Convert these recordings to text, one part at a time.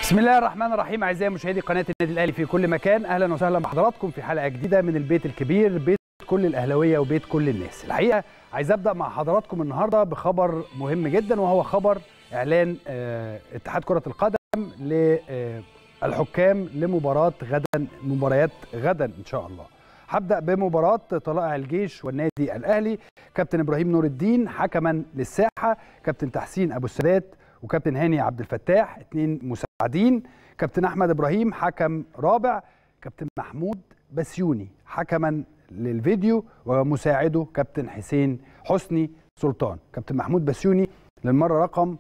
بسم الله الرحمن الرحيم اعزائي مشاهدي قناه النادي الاهلي في كل مكان اهلا وسهلا بحضراتكم في حلقه جديده من البيت الكبير بيت كل الاهلاويه وبيت كل الناس الحقيقه عايز ابدا مع حضراتكم النهارده بخبر مهم جدا وهو خبر اعلان آه، اتحاد كره القدم للحكام لمباراه غدا مباريات غدا ان شاء الله هبدا بمباراه طلائع الجيش والنادي الاهلي كابتن ابراهيم نور الدين حكما للساحه كابتن تحسين ابو السادات وكابتن هاني عبد الفتاح اثنين مساعدين كابتن احمد ابراهيم حكم رابع كابتن محمود بسيوني حكما للفيديو ومساعده كابتن حسين حسني سلطان كابتن محمود بسيوني للمره رقم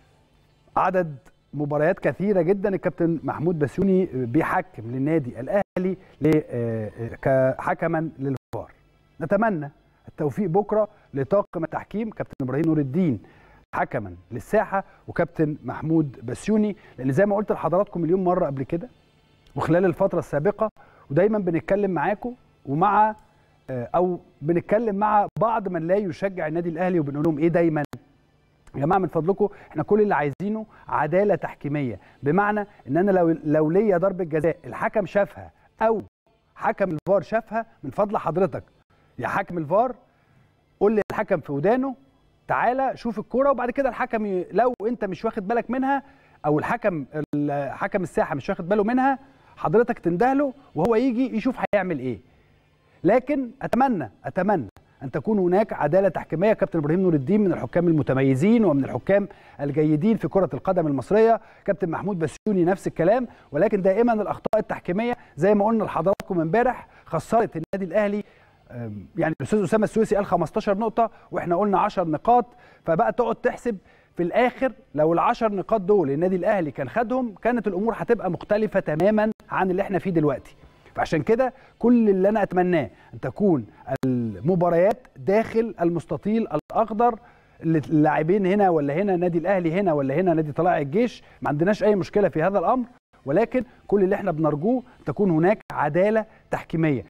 عدد مباريات كثيره جدا الكابتن محمود بسيوني بيحكم للنادي الاهلي ل- آه، آه، كحكما للفار نتمنى التوفيق بكره لطاقم التحكيم كابتن ابراهيم نور الدين حكما للساحه وكابتن محمود بسيوني لان زي ما قلت لحضراتكم مليون مره قبل كده وخلال الفتره السابقه ودايما بنتكلم معاكم ومع آه، او بنتكلم مع بعض من لا يشجع النادي الاهلي وبنقول لهم ايه دايما يا جماعه من فضلكم احنا كل اللي عايزينه عداله تحكيميه بمعنى ان انا لو لو ليا ضربه جزاء الحكم شافها او حكم الفار شافها من فضل حضرتك يا حكم الفار قول للحكم في ودانه تعالى شوف الكوره وبعد كده الحكم ي... لو انت مش واخد بالك منها او الحكم ال- حكم الساحه مش واخد باله منها حضرتك تندهله وهو يجي يشوف هيعمل ايه لكن اتمنى اتمنى ان تكون هناك عداله تحكيميه كابتن ابراهيم نور الدين من الحكام المتميزين ومن الحكام الجيدين في كره القدم المصريه كابتن محمود بسيوني نفس الكلام ولكن دائما الاخطاء التحكيميه زي ما قلنا لحضراتكم امبارح خسرت النادي الاهلي أم، يعني الاستاذ اسامه السويسي قال 15 نقطه واحنا قلنا 10 نقاط فبقى تقعد تحسب في الاخر لو العشر نقاط دول النادي الاهلي كان خدهم كانت الامور هتبقى مختلفه تماما عن اللي احنا فيه دلوقتي فعشان كده كل اللي انا اتمناه ان تكون المباريات داخل المستطيل الاخضر اللي اللاعبين هنا ولا هنا نادي الاهلي هنا ولا هنا نادي طلائع الجيش ما عندناش اي مشكله في هذا الامر ولكن كل اللي احنا بنرجوه تكون هناك عداله تحكيميه